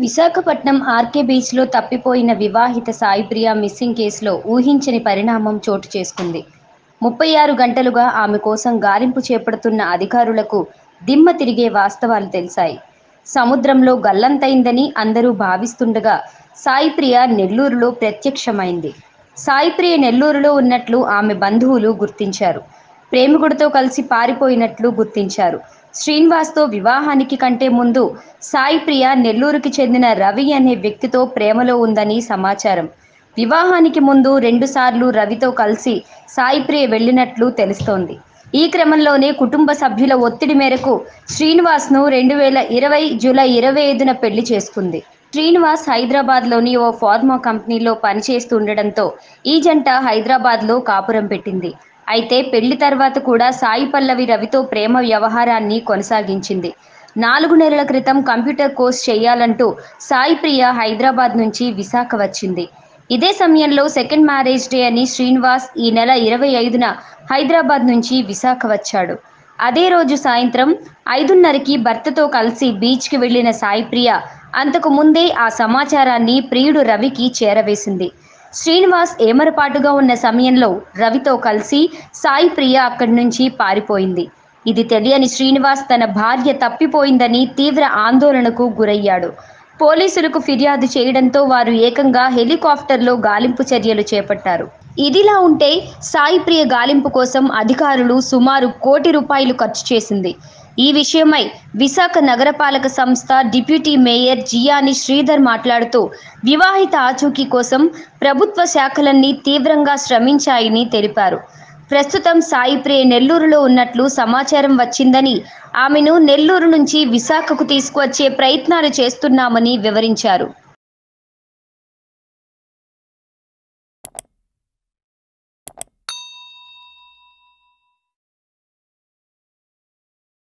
Visakhapatnam RK బీచ్లో తప్పిపోయిన వివాహిత సాయిప్రియ మిస్సింగ్ కేసులో ఊహించని పరిణామం చోటు చేసుకుంది ముప్పై ఆరు గంటలుగా ఆమె కోసం గాలింపు చేపడుతున్న అధికారులకు దిమ్మ తిరిగే వాస్తవాలు తెలిసాయి సముద్రంలో గల్లంతైందని అందరూ భావిస్తుండగా సాయిప్రియ నెల్లూరులో ప్రత్యక్షమైంది సాయిప్రియ నెల్లూరులో ఉన్నట్లు ఆమె బంధువులు గుర్తించారు ప్రేమికుడితో కలిసి పారిపోయినట్లు గుర్తించారు శ్రీనివాస్తో వివాహానికి కంటే ముందు సాయిప్రియ నెల్లూరుకి చెందిన రవి అనే వ్యక్తితో ప్రేమలో ఉందని సమాచారం వివాహానికి ముందు రెండుసార్లు రవితో కలిసి సాయిప్రియ వెళ్ళినట్లు తెలుస్తోంది ఈ క్రమంలోనే కుటుంబ సభ్యుల ఒత్తిడి మేరకు శ్రీనివాస్ను రెండు వేల ఇరవై జూలై ఇరవై ఐదున పెళ్లి చేసుకుంది శ్రీనివాస్ హైదరాబాద్లోని ఓ ఫార్మా కంపెనీలో పనిచేస్తుండటంతో ఈ జంట హైదరాబాద్లో కాపురం పెట్టింది అయితే పెళ్లి తర్వాత కూడా సాయి పల్లవి రవితో ప్రేమ వ్యవహారాన్ని కొనసాగించింది నాలుగు నెలల క్రితం కంప్యూటర్ కోర్స్ చేయాలంటూ సాయి ప్రియ హైదరాబాద్ నుంచి విశాఖ వచ్చింది ఇదే సమయంలో సెకండ్ మ్యారేజ్ డే అని శ్రీనివాస్ ఈ నెల ఇరవై ఐదున హైదరాబాద్ నుంచి విశాఖ వచ్చాడు అదే రోజు సాయంత్రం ఐదున్నరకి భర్తతో కలిసి బీచ్కి వెళ్లిన సాయి ప్రియ అంతకు ముందే ఆ సమాచారాన్ని ప్రియుడు రవికి చేరవేసింది శ్రీనివాస్ ఏమరపాటుగా ఉన్న సమయంలో రవితో కలిసి సాయి ప్రియ అక్కడి నుంచి పారిపోయింది ఇది తెలియని శ్రీనివాస్ తన భార్య తప్పిపోయిందని తీవ్ర ఆందోళనకు గురయ్యాడు పోలీసులకు ఫిర్యాదు చేయడంతో వారు ఏకంగా హెలికాప్టర్లో గాలింపు చర్యలు చేపట్టారు ఇదిలా ఉంటే సాయి ప్రియ గాలింపు కోసం అధికారులు సుమారు కోటి రూపాయలు ఖర్చు చేసింది ఈ విషయమై విశాఖ నగరపాలక సంస్థ డిప్యూటీ మేయర్ జియాని శ్రీధర్ మాట్లాడుతూ వివాహిత ఆచూకీ కోసం ప్రభుత్వ శాఖలన్నీ తీవ్రంగా శ్రమించాయని తెలిపారు ప్రస్తుతం సాయి ప్రియ నెల్లూరులో ఉన్నట్లు సమాచారం వచ్చిందని ఆమెను నెల్లూరు నుంచి విశాఖకు తీసుకువచ్చే ప్రయత్నాలు చేస్తున్నామని వివరించారు